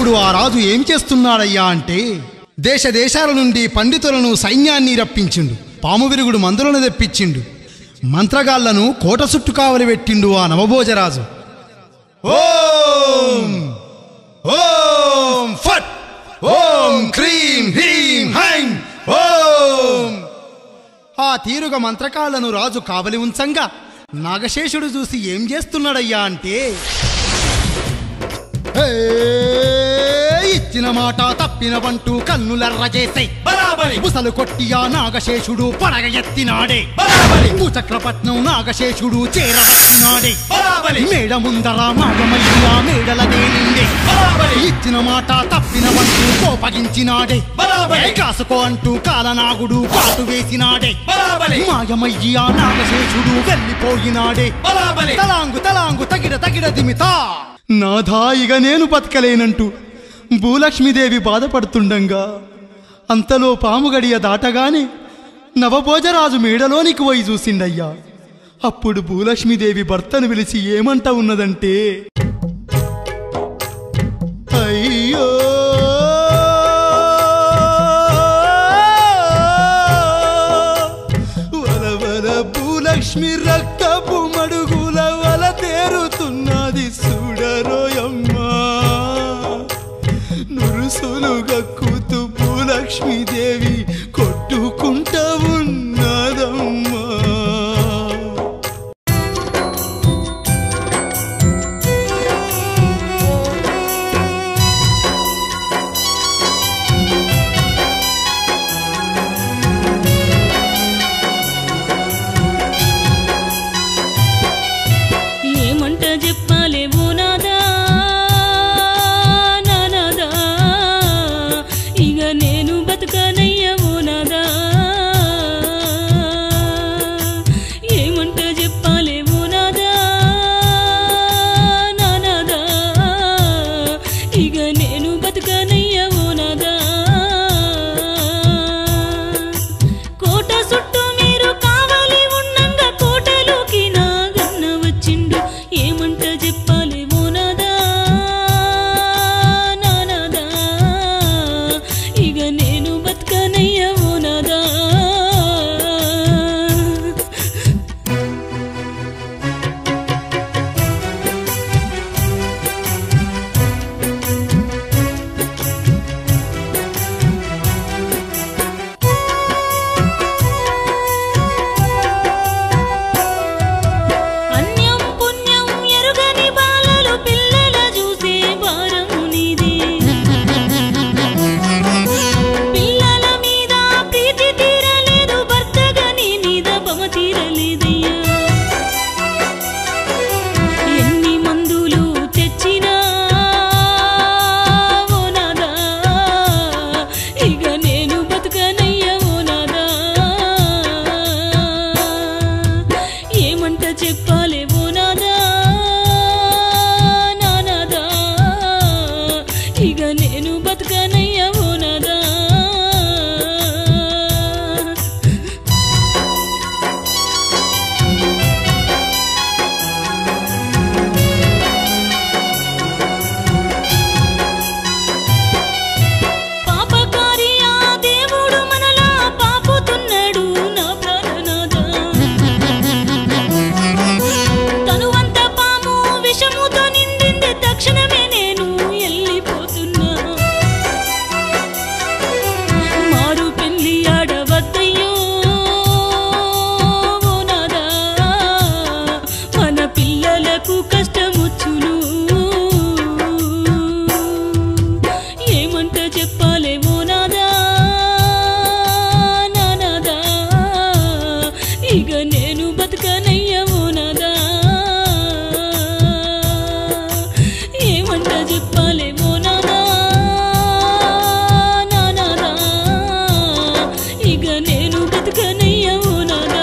ఇప్పుడు ఆ రాజు ఏం చేస్తున్నాడయ్యా అంటే దేశ దేశాల నుండి పండితులను సైన్యాన్ని రప్పించిండు పాము విరుగుడు మందులను తెప్పించిండు మంత్రగాళ్లను కోట చుట్టు కావలి పెట్టిండు ఆ నవభోజరాజు ఓం ఓం ఫట్ ఓం క్రీం హ్రీం హైం ఓం ఆ తీరుగా మంత్రకాళ్లను రాజు కావలి ఉంచంగా నాగశేషుడు చూసి ఏం చేస్తున్నాడయ్యా అంటే "హే, ఇచ్చిన మాట తప్పిన వంటూ కన్నులెర్ర చేసే బరాబరి బుసలు కొట్టి ఆ నాగశేషుడు పడగ ఎత్తినాడే బరాబరి భూచక్రపట్నం నాగశేషుడు చేరవచ్చినాడే బరాబరి మేడ ముందర మాగమయ్య మేడల తేలిండే బరాబరి ఇచ్చిన మాట తప్పిన వంటూ కోపగించినాడే బరాబరి "ఏ కాసుకో అంటూ కాలనాగుడు పాటు వేసినాడే బరాబరి మాయమయ్యి ఆ నాగశేషుడు వెళ్ళిపోయినాడే బరాబరి తలాంగు తలాంగు తగిడ తగిడ దిమితా నాథాయిగ నేను బతకలేనంటూ భూలక్ష్మీదేవి బాధపడుతుండంగా అంతలో పాము గడియ దాటగానే నవభోజరాజు మేడలోనికి పోయి చూసిండయ్యా అప్పుడు భూలక్ష్మీదేవి భర్తను పిలిచి ఏమంట ఉన్నదంటే అయ్యో వలవల భూలక్ష్మి రక్తపు మడుగుల వల తేరుతున్నది చూడరోయమ్మా నురుసులు గక్కుతూ భూలక్ష్మీదేవి కొట్టుకుంటా ఉన్నదమ్మా ఏమంట చెప్పాలే ఓ నాదా నానాదా ఇక నేను బతుకనయ్య ఓ నాదా ఏమంట చెప్పాలే ఓ నాదా నానాదా ఇక నేను బతుకనయ్య ఓ నాదా కోట చుట్టూ మీరు కావాలి ఉండంగా కోటలోకి నాగన్న వచ్చిండు ఏమంట చెప్పాలి ఓనాదా నానాదా ఇక నేను బతకనయ్య ఓనాదా అన్యం పుణ్యం ఎరుగని బాలలు పిల్లల చూసే భారము నీది పిల్లల మీద ప్రీతి తీరలేదు భర్తగా నీ మీద బమ తీరలేదయ్యా ఎన్ని మందులు తెచ్చినా ఓ నాదా ఇక నేను బతుకనయ్య ఓ నాదా ఏమంట చెప్పాలే ఓ నాదా నానాదా ఇక నేను బతుకనయ్య ఓ నాదా పాపకారి ఆ దేవుడు మనలా పాపుతున్నాడు నా ప్రాణనాథ తనువంత పాము విషముతో నిండింది తక్షణమే నేను వెళ్ళిపోతున్నా మారు పెళ్లి ఆడవద్దయ్యో ఓ నాదా మన పిల్లలకు కష్టమొచ్చును ఏమంట చెప్పాలే ఓ నాదా నానాదా ఇక నేను బతకనయ్య ఓ నాదా ఏమంట చెప్పాలే ఓ నాదా నానాదా ఇక నేను బతకనయ్య ఓ నాదా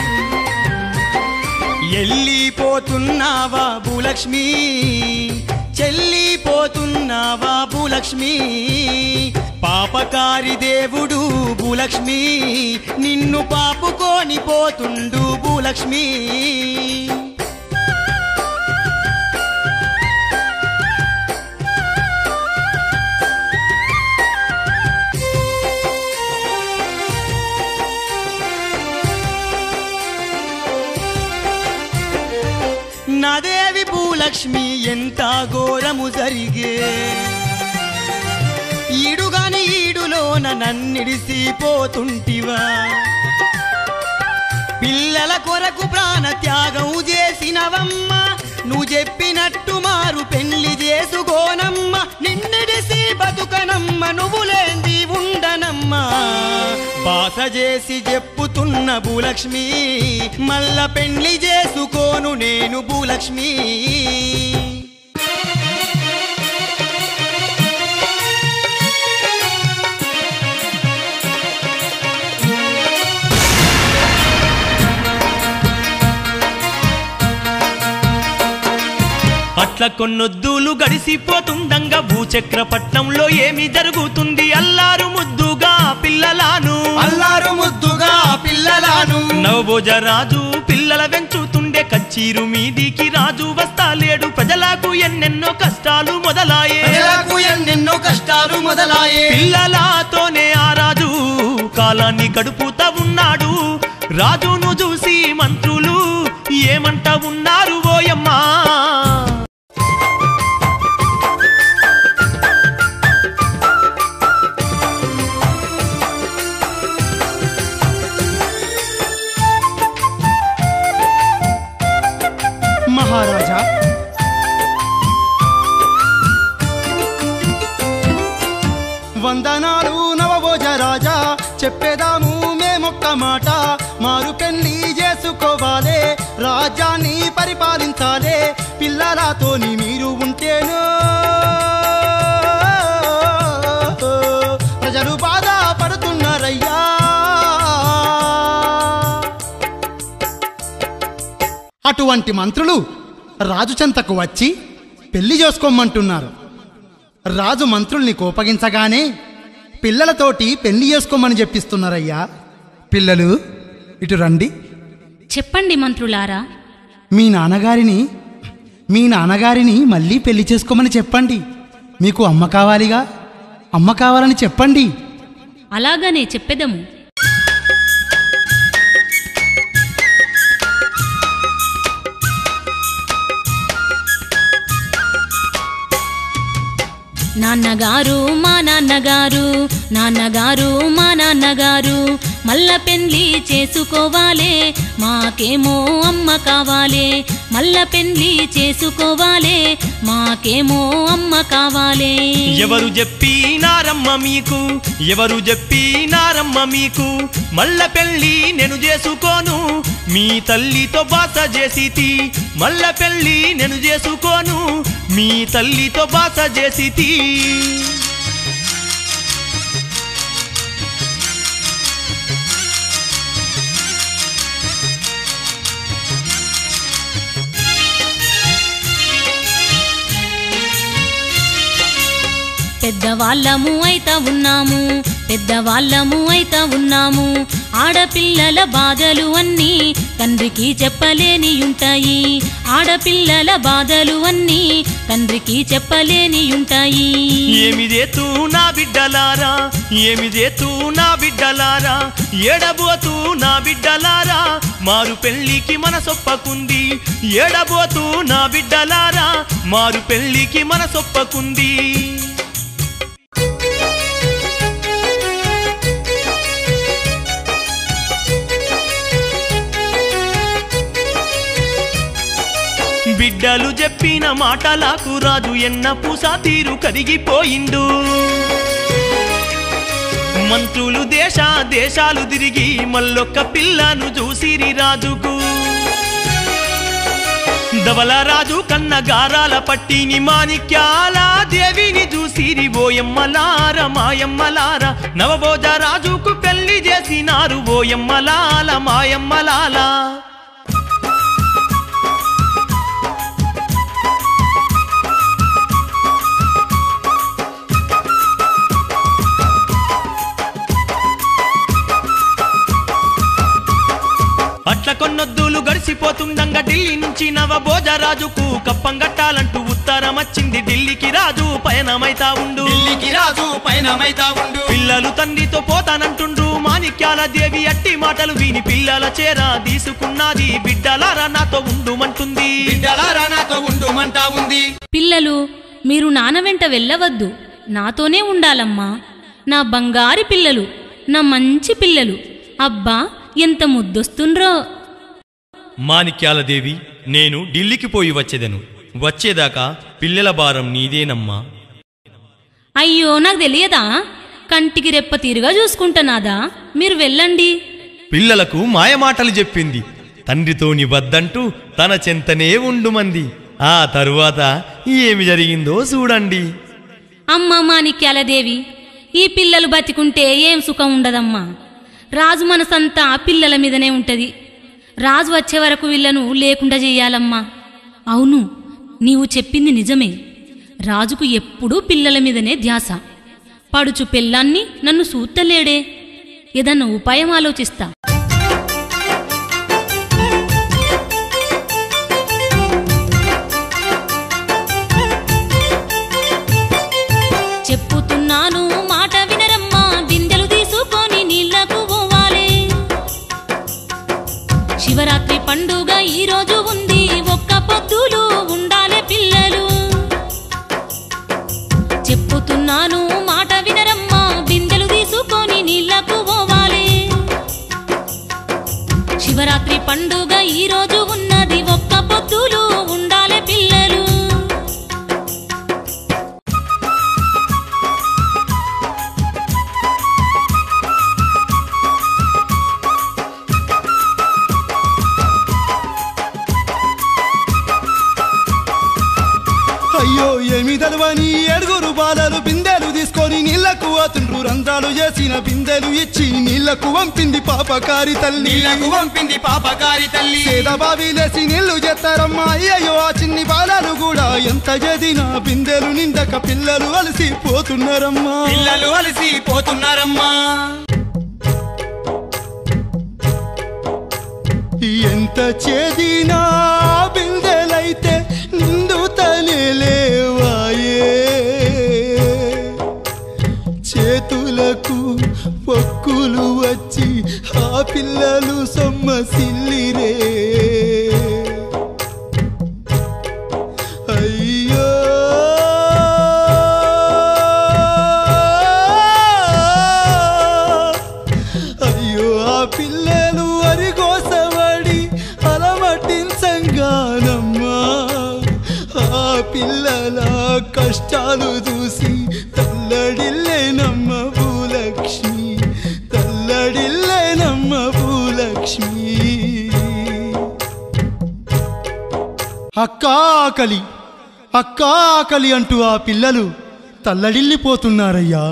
ఎల్లిపోతున్నావా భూలక్ష్మి చెల్లిపోతున్నావా భూలక్ష్మి పాపకారి దేవుడు భూలక్ష్మి నిన్ను పాపుకొని పోతుండు భూలక్ష్మి నాదేవి భూలక్ష్మి ఎంత ఘోరము జరిగే ఈడుగాని ఈడులోన నన్నిడిసిపోతుంటివా పిల్లల కొరకు ప్రాణ త్యాగం చేసినవమ్మ నువ్వు చెప్పినట్టు మారు పెళ్లి చేసుకోనమ్మ నిన్నిడిసి బతుకనమ్మ నువ్వు లేంది ఉండనమ్మా బాస చేసి చెప్పుతున్న భూలక్ష్మి మల్ల పెళ్లి చేసుకోను నేను భూలక్ష్మి అట్ల కొన్నొద్దులు గడిసిపోతుండంగా భూచక్రపట్నంలో ఏమి జరుగుతుంది అల్లారు ముద్దుగా పిల్లలాను అల్లారు ముద్దుగా పిల్లలాను నవభోజ రాజు పిల్లల వెంచుతుండే కచ్చీరు మీదికి రాజు వస్తాలేడు ప్రజలకు ఎన్నెన్నో కష్టాలు మొదలాయే ప్రజలకు ఎన్నెన్నో కష్టాలు మొదలాయే పిల్లలతోనే ఆ రాజు కాలాన్ని గడుపుతా ఉన్నాడు రాజును చూసి మంత్రులు ఏమంట ఉన్నారు ఓయమ్మా మహారాజా వందనాలు నవభోజ రాజా చెప్పేదాము మేమొక్క మాట మారు పెళ్లి చేసుకోవాలే రాజ్యాన్ని పరిపాలించాలే పిల్లలతోని మీరు ఉంటేను ప్రజలు బాధ పడుతున్నారయ్యా అటువంటి మంత్రులు రాజు చెంతకు వచ్చి పెళ్లి చేసుకోమంటున్నారు రాజు మంత్రుల్ని కోపగించగానే పిల్లలతోటి పెళ్లి చేసుకోమని చెప్పిస్తున్నారయ్యా పిల్లలు ఇటు రండి చెప్పండి మంత్రులారా మీ నాన్నగారిని మీ నాన్నగారిని మళ్ళీ పెళ్లి చేసుకోమని చెప్పండి మీకు అమ్మ కావాలిగా అమ్మ కావాలని చెప్పండి అలాగనే చెప్పెదము నాన్నగారు మా నాన్నగారు నాన్నగారు మా నాన్నగారు మల్ల పెండ్లి చేసుకోవాలే మాకేమో అమ్మ కావాలే మల్ల పెండ్లి చేసుకోవాలే మాకేమో అమ్మ కావాలే ఎవరు చెప్పినారమ్మ మీకు ఎవరు చెప్పినారమ్మ మీకు మల్ల పెళ్ళి నేను చేసుకోను మీ తల్లితో బాస చేసితి మల్ల పెళ్ళి నేను చేసుకోను మీ తల్లితో బాస చేసితి పెద్దవాళ్ళము అయితా ఉన్నాము పెద్దవాళ్ళము అయితా ఉన్నాము ఆడపిల్లల బాధలు అన్నీ తండ్రికి చెప్పలేని ఉంటాయి ఆడపిల్లల బాధలు అన్నీ తండ్రికి చెప్పలేని ఉంటాయి ఏమి చేతూ నా బిడ్డలారా ఏమి చేతూ నా బిడ్డలారా ఏడబోతూ నా బిడ్డలారా మారు పెళ్ళికి మన సొప్పకుంది ఏడబోతూ నా బిడ్డలారా మారు పెళ్ళికి మన సొప్పకుంది బిడ్డలు చెప్పిన మాటలకు రాజు ఎన్న పూసా తీరు కరిగిపోయిండు మంత్రులు దేశ దేశాలు తిరిగి మల్లొక్క పిల్లను చూసిరి రాజుకు ధవల రాజు కన్న గారాల పట్టిని మాణిక్యాల దేవిని చూసిరి ఓయమ్మలార మాయమ్మలార నవబోజ రాజుకు పెళ్లి చేసినారు ఓయమ్మలాల మాయమ్మలాల వెళ్ళిపోతుండగా ఢిల్లీ నుంచి నవభోజరాజుకు కప్పంగట్టాలంటూ ఉత్తరం వచ్చింది ఢిల్లీకి రాజు పయనమైతా ఉండు ఢిల్లీకి రాజు పయనమైతా ఉండు పిల్లలు తండ్రితో పోతానంటుండ్రు మాణిక్యాల దేవి అట్టి మాటలు విని పిల్లల చేర తీసుకున్నది బిడ్డలారా నాతో ఉండుమంటుంది బిడ్డలారా నాతో ఉండుమంటా ఉంది పిల్లలు మీరు నాన్న వెంట వెళ్ళవద్దు నాతోనే ఉండాలమ్మా నా బంగారి పిల్లలు నా మంచి పిల్లలు అబ్బా ఎంత ముద్దొస్తుండ్రో మాణిక్యాల దేవి నేను ఢిల్లీకి పోయి వచ్చేదను వచ్చేదాకా పిల్లల భారం నీదేనమ్మా అయ్యో నాకు తెలియదా కంటికి రెప్ప తీరుగా చూసుకుంటున్నాదా మీరు వెళ్ళండి పిల్లలకు మాయమాటలు చెప్పింది తండ్రితోని వద్దంటూ తన చెంతనే ఉండుమంది ఆ తరువాత ఏమి జరిగిందో చూడండి అమ్మా మాణిక్యాలదేవి ఈ పిల్లలు బతికుంటే ఏం సుఖం ఉండదమ్మా రాజు మనసంతా ఆ పిల్లల మీదనే ఉంటది రాజు వచ్చే వరకు వీళ్ళను లేకుండా చెయ్యాలమ్మా అవును నీవు చెప్పింది నిజమే రాజుకు ఎప్పుడూ పిల్లల మీదనే ధ్యాస పడుచు పిల్లాన్ని నన్ను సూత్తలేడే ఏదన్నా ఉపాయం ఆలోచిస్తా చెప్పుతున్నాను మాట వినరమ్మా బిందెలు తీసుకొని నీళ్లకు పోవాలి శివరాత్రి పండుగ ఈ రోజు ఉంది ఒక్క పొద్దులు ఉండాలే పిల్లలు చెప్పుతున్నాను మాట వినరమ్మా బిందెలు తీసుకొని నీళ్లకు పోవాలి శివరాత్రి పండుగ ఈ రోజు ఉన్నది ఒక్క పొద్దులు ఉండాలే పిల్లలు అయ్యో ఏమి తెలవని ఏడుగురు బాలలు బిందెలు తీసుకొని నీళ్లకు అతుండ్రు రంధ్రాలు చేసిన బిందెలు ఇచ్చి నీళ్లకు వంపింది పాపకారి తల్లి నీళ్లకు పంపింది పాపకారి తల్లి బావిలేసి నీళ్లు చేస్తారమ్మా అయ్యయ్యో ఆ చిన్ని బాలలు కూడా ఎంత చేదినా బిందెలు నిండక పిల్లలు అలసి పోతున్నారమ్మా పిల్లలు అలసి పోతున్నారమ్మా ఎంత చేదినా బిందెలైతే నిండుతనే లేవాయే చేతులకు పొక్కులు వచ్చి ఆ పిల్లలు సొమ్మసిల్లిరే అయ్యో అయ్యో ఆ పిల్లలు అరిగోసబడి అలమటించంగానమ్మా ఆ పిల్లల కష్టాలు చూసి తల్లడిల్లేనమ్మ భూలక్ష్మి తల్లడిల్లేనమ్మ భూలక్ష్మి అక్కా ఆకలి అక్కా ఆకలి అంటూ ఆ పిల్లలు తల్లడిల్లిపోతున్నారయ్యా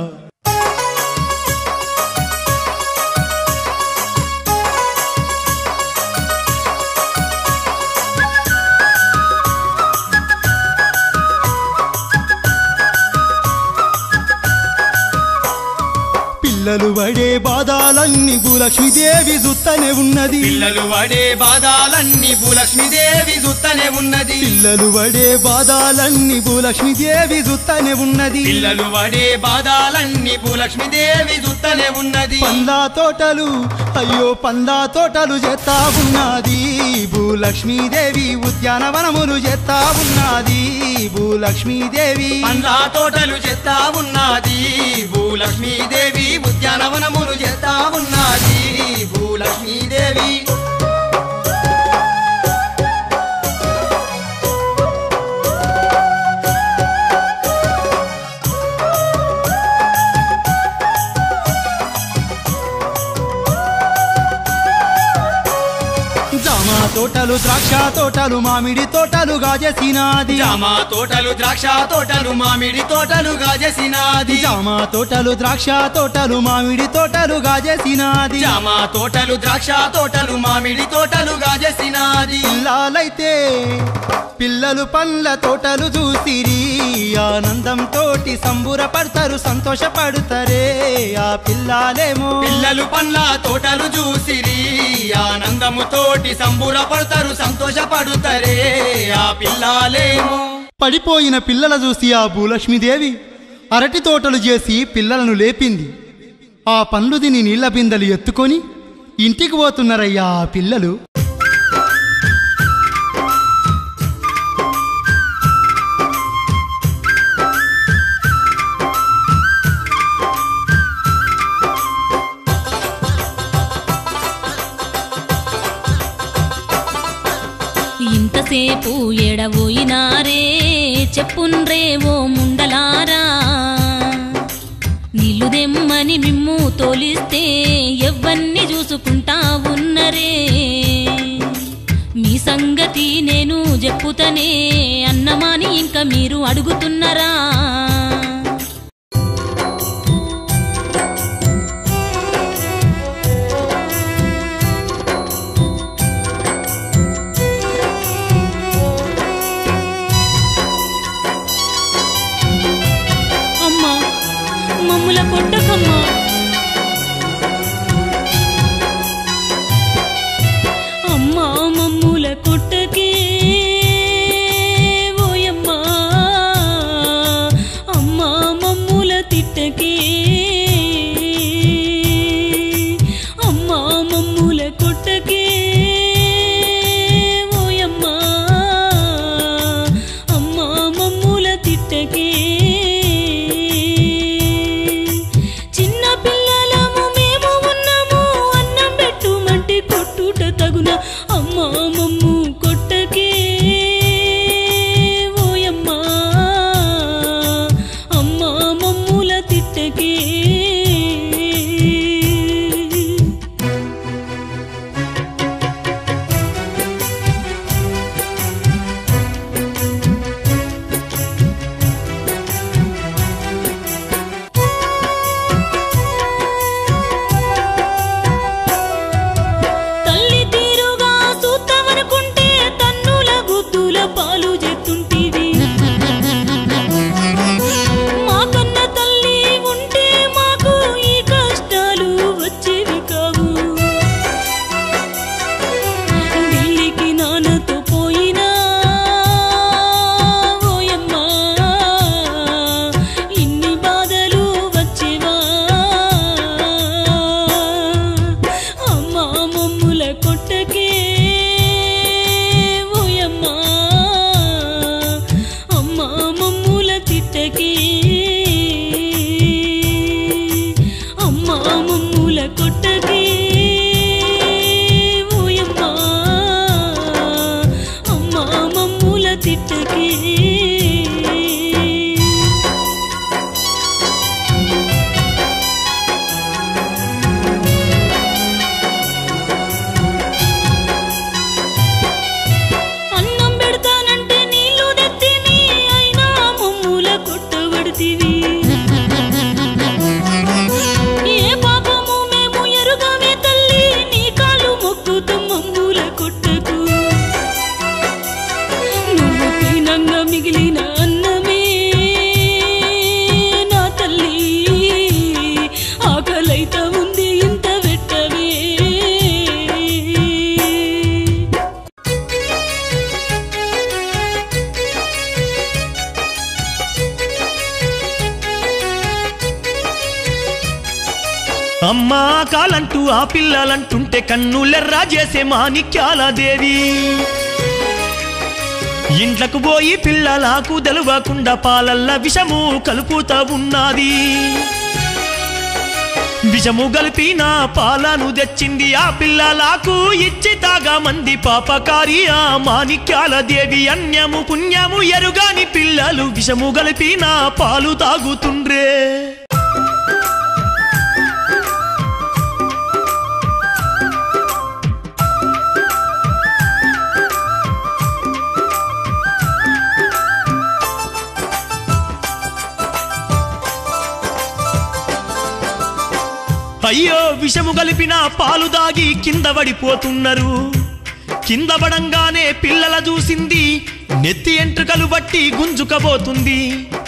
పిల్లలు పడే బాధాలన్నీ భూలక్ష్మీదేవి జుత్తనే ఉన్నది పిల్లలు పడే బాధాలన్నీ భూలక్ష్మీదేవి జుత్తనే ఉన్నది పిల్లలు పడే బాధాలన్నీ భూలక్ష్మీదేవి జుత్తనే ఉన్నది పిల్లలు పడే బాధాలన్నీ భూలక్ష్మీదేవి జుత్తనే ఉన్నది పందా తోటలు అయ్యో పందా తోటలు చేస్తా ఉన్నది భూలక్ష్మీదేవి ఉద్యానవనములు చేస్తా ఉన్నది భూలక్ష్మీదేవి పండ్ల తోటలు చేస్తా ఉన్నది భూలక్ష్మీదేవి ఉద్యానవనములు చేస్తా ఉన్నది భూలక్ష్మీదేవి జామ తోటలు ద్రాక్ష తోటలు మామిడి తోటలు గాజేసినాది జామ తోటలు ద్రాక్ష తోటలు మామిడి తోటలు గాజేసినాది జామ తోటలు ద్రాక్ష తోటలు మామిడి తోటలు గాజేసినాది జామ తోటలు ద్రాక్ష తోటలు మామిడి తోటలు గాజేసినాది పిల్లాలైతే పిల్లలు పండ్ల తోటలు చూసిరి ఆనందం తోటి సంబురపడతారు సంతోషపడతారే ఆ పిల్లాలేమో పిల్లలు పండ్ల తోటలు చూసిరి ఆనందము తోటి సంబుర పడతారు సంతోషపడుతారే ఆ పిల్లలేమో పడిపోయిన పిల్లల చూసి ఆ భూలక్ష్మీదేవి అరటి తోటలు చేసి పిల్లలను లేపింది ఆ పండ్లు తిని నీళ్ల బిందెలు ఎత్తుకొని ఇంటికి పోతున్నారయ్యా ఆ పిల్లలు ఇంతసేపు ఎడబోయినారే చెప్పుండ్రే ఓ ముండలారా నీళ్లు దెమ్మని మిమ్ము తోలిస్తే ఎవ్వన్ని చూసుకుంటా ఉన్నరే మీ సంగతి నేను చెప్పుతనే అన్నమాని ఇంకా మీరు అడుగుతున్నారా అమ్మా మమ్ముల కొట్టకమ్మా అమ్మా మమ్ముల కొట్టకే ఓయమ్మా అమ్మా మమ్ముల తిట్టకే అమ్మా మమ్ముల కొట్టకే ఓయమ్మా అమ్మా మమ్ముల తిట్టకే చిన్న పిల్లలము మేము ఉన్నాము అన్నం పెట్టుమంటే కొట్టుట తగున అమ్మా మమ్ము కొట్టకే ఓయమ్మా అమ్మా మమ్ముల తిట్టకే తల్లి తీరుగా సూత్తమనుకుంటే తన్నుల గుద్దుల పాలు చెత్తుంటివి మా కన్న తల్లి ఉంటే మాకు ఈ కష్టాలు వచ్చేవి కావు ఢిల్లీకి నాన్నతో పోయినా ఓయమ్మా ఇన్ని బాధలు వచ్చేవా అమ్మా మమ్ముల కొట్టకే ఓయమ్మా అమ్మా మమ్ముల తిట్టకే అమ్మా మమ్ముల కొట్టకే ఓయమ్మా అమ్మా మమ్ముల తిట్టకే అన్నం పెడతానంటే నీళ్లు తెత్తివి అయినా మమ్ముల కొట్టబడితివి ఏ పాపము మేము ఎరుగమే తల్లి నీ కాలు మొక్కుతూ మమ్ముల కొట్టకు నువ్వు తినంగా మిగిలిన అన్నమే నా తల్లి ఆకలైత ఉంది ఇంత పెట్టవే అమ్మా కాలంటూ ఆ పిల్లలంటుంటే కన్నులెర్రా చేసే మాణిక్యాల దేవి ఇంట్లకు పోయి పిల్లలకు తెలవకుండా పాలల్ల విషము కలుపుతా ఉన్నది విషము కలిపిన పాలను తెచ్చింది ఆ పిల్లలకు ఇచ్చి తాగా మంది పాపకారి ఆ మాణిక్యాల దేవి అన్యము పుణ్యము ఎరుగాని పిల్లలు విషము కలిపిన పాలు తాగుతుండ్రే అయ్యో విషము కలిపిన పాలు దాగి కింద పడిపోతున్నారు కింద పడంగానే పిల్లల చూసింది నెత్తి ఎంట్రుకలు బట్టి గుంజుకబోతుంది